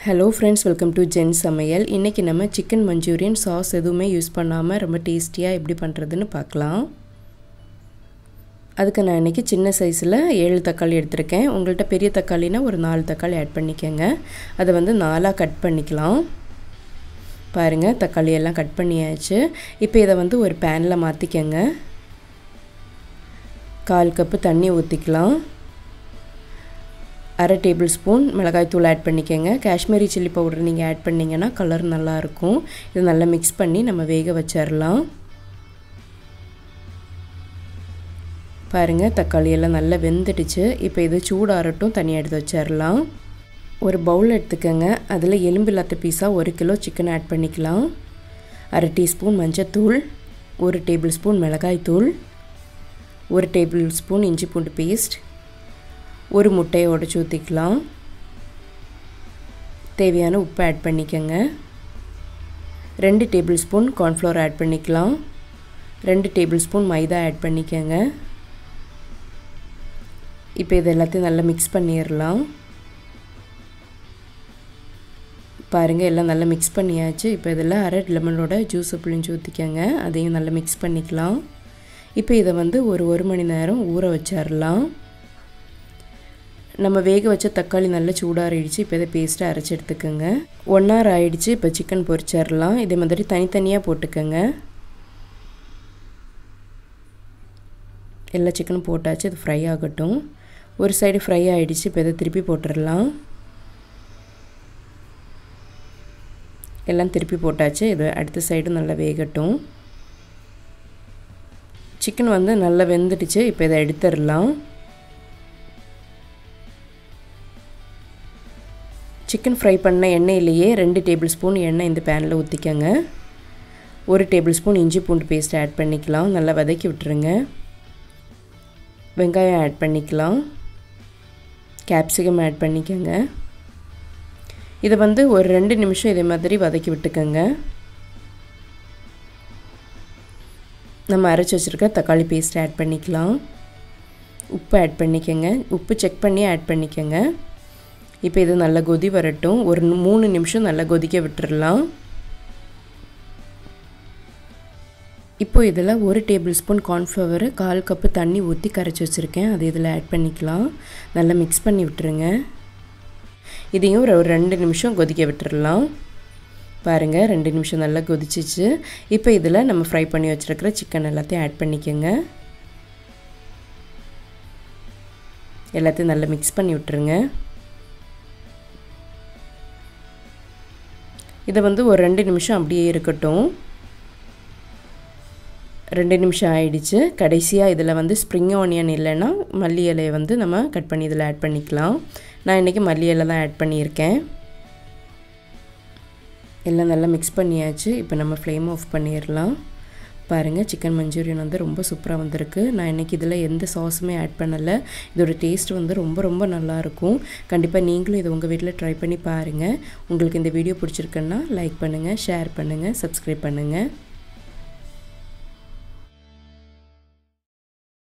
hello friends welcome to Jen சமையல் இன்றைக்கி நம்ம சிக்கன் மஞ்சூரியன் சாஸ் எதுவுமே யூஸ் பண்ணாமல் ரொம்ப டேஸ்டியாக எப்படி பண்ணுறதுன்னு பார்க்கலாம் அதுக்கு நான் இன்றைக்கி சின்ன சைஸில் ஏழு தக்காளி எடுத்திருக்கேன் உங்கள்கிட்ட பெரிய தக்காளினா ஒரு நாலு தக்காளி ஆட் பண்ணிக்கோங்க அதை வந்து நாலாக கட் பண்ணிக்கலாம் பாருங்கள் தக்காளி எல்லாம் கட் பண்ணியாச்சு இப்போ இதை வந்து ஒரு பேனில் மாற்றிக்கங்க கால் கப்பு தண்ணி ஊற்றிக்கலாம் அரை டேபிள் ஸ்பூன் மிளகாய்த்தூள் ஆட் பண்ணிக்கோங்க காஷ்மீரி சில்லி பவுடர் நீங்கள் ஆட் பண்ணிங்கன்னா கலர் நல்லாயிருக்கும் இது நல்லா மிக்ஸ் பண்ணி நம்ம வேக வச்சிடலாம் பாருங்கள் தக்காளி எல்லாம் நல்லா வெந்துடுச்சு இப்போ இது சூடாறட்டும் தனியாக எடுத்து வச்சிடலாம் ஒரு பவுல் எடுத்துக்கோங்க அதில் எலும்பு இல்லாத பீஸாக ஒரு கிலோ சிக்கன் ஆட் பண்ணிக்கலாம் அரை டீஸ்பூன் மஞ்சத்தூள் ஒரு டேபிள் ஸ்பூன் மிளகாய்த்தூள் ஒரு டேபிள் ஸ்பூன் இஞ்சி பூண்டு பேஸ்ட் ஒரு முட்டையை உடச்சி ஊற்றிக்கலாம் தேவையான உப்பு ஆட் பண்ணிக்கோங்க ரெண்டு டேபிள் ஸ்பூன் கார்ன்ஃப்ளவர் ஆட் பண்ணிக்கலாம் ரெண்டு டேபிள் ஸ்பூன் மைதா ஆட் பண்ணிக்கோங்க இப்போ இது எல்லாத்தையும் நல்லா மிக்ஸ் பண்ணிடலாம் பாருங்கள் எல்லாம் நல்லா மிக்ஸ் பண்ணியாச்சு இப்போ இதில் அரை லெமனோட ஜூஸை புளிஞ்சு ஊற்றிக்கோங்க அதையும் நல்லா மிக்ஸ் பண்ணிக்கலாம் இப்போ இதை வந்து ஒரு ஒரு மணி நேரம் ஊற வச்சிடலாம் நம்ம வேக வச்ச தக்காளி நல்லா சூடாறிடுச்சு இப்போ இதை பேஸ்ட்டாக அரைச்சி எடுத்துக்கோங்க ஒன் ஹவர் ஆகிடுச்சு இப்போ சிக்கன் பொரிச்சிடலாம் இதே மாதிரி தனித்தனியாக போட்டுக்கோங்க எல்லா சிக்கனும் போட்டாச்சு இது ஃப்ரை ஆகட்டும் ஒரு சைடு ஃப்ரை ஆகிடுச்சு இப்போ இதை திருப்பி போட்டுடலாம் எல்லாம் திருப்பி போட்டாச்சு இது அடுத்த சைடு நல்லா வேகட்டும் சிக்கன் வந்து நல்லா வெந்துடுச்சு இப்போ இதை எடுத்துடலாம் சிக்கன் ஃப்ரை பண்ண எண்ணெயிலேயே ரெண்டு டேபிள் ஸ்பூன் எண்ணெய் இந்த பேனில் ஊற்றிக்கங்க ஒரு டேபிள் ஸ்பூன் இஞ்சி பூண்டு பேஸ்ட் ஆட் பண்ணிக்கலாம் நல்லா வதக்கி விட்டுருங்க வெங்காயம் ஆட் பண்ணிக்கலாம் கேப்சிகம் ஆட் பண்ணிக்கோங்க இதை வந்து ஒரு ரெண்டு நிமிஷம் இதே மாதிரி வதக்கி விட்டுக்கோங்க நம்ம அரைச்சி வச்சுருக்க தக்காளி பேஸ்ட் ஆட் பண்ணிக்கலாம் உப்பு ஆட் பண்ணிக்கோங்க உப்பு செக் பண்ணி ஆட் பண்ணிக்கோங்க இப்போ இது நல்லா கொதி வரட்டும் ஒரு மூணு நிமிஷம் நல்லா கொதிக்க விட்டுறலாம் இப்போ இதில் ஒரு டேபிள் ஸ்பூன் கார்ன்ஃப்ளவர் கால் கப்பு தண்ணி ஊற்றி கரைச்சி வச்சுருக்கேன் அது இதில் ஆட் பண்ணிக்கலாம் நல்லா மிக்ஸ் பண்ணி விட்டுருங்க இதையும் ஒரு ரெண்டு நிமிஷம் கொதிக்க விட்டுறலாம் பாருங்கள் ரெண்டு நிமிஷம் நல்லா கொதிச்சிச்சு இப்போ இதில் நம்ம ஃப்ரை பண்ணி வச்சுருக்கிற சிக்கன் எல்லாத்தையும் ஆட் பண்ணிக்கோங்க எல்லாத்தையும் நல்லா மிக்ஸ் பண்ணி விட்டுருங்க இதை வந்து ஒரு ரெண்டு நிமிஷம் அப்படியே இருக்கட்டும் ரெண்டு நிமிஷம் ஆயிடுச்சு கடைசியாக இதில் வந்து ஸ்ப்ரிங் ஆனியன் இல்லைன்னா மல்லி இலையை வந்து நம்ம கட் பண்ணி இதில் ஆட் பண்ணிக்கலாம் நான் இன்றைக்கி மல்லி இலை தான் ஆட் பண்ணியிருக்கேன் எல்லாம் நல்லா மிக்ஸ் பண்ணியாச்சு இப்போ நம்ம ஃப்ளேம் ஆஃப் பண்ணிடலாம் பாருங்கள் சிக்கன் மஞ்சூரியன் வந்து ரொம்ப சூப்பராக வந்திருக்கு நான் இன்றைக்கி இதில் எந்த சாஸுமே ஆட் பண்ணலை இதோட டேஸ்ட் வந்து ரொம்ப ரொம்ப நல்லாயிருக்கும் கண்டிப்பாக நீங்களும் இதை உங்கள் வீட்டில் ட்ரை பண்ணி பாருங்கள் உங்களுக்கு இந்த வீடியோ பிடிச்சிருக்குன்னா லைக் பண்ணுங்கள் ஷேர் பண்ணுங்கள் சப்ஸ்கிரைப் பண்ணுங்கள்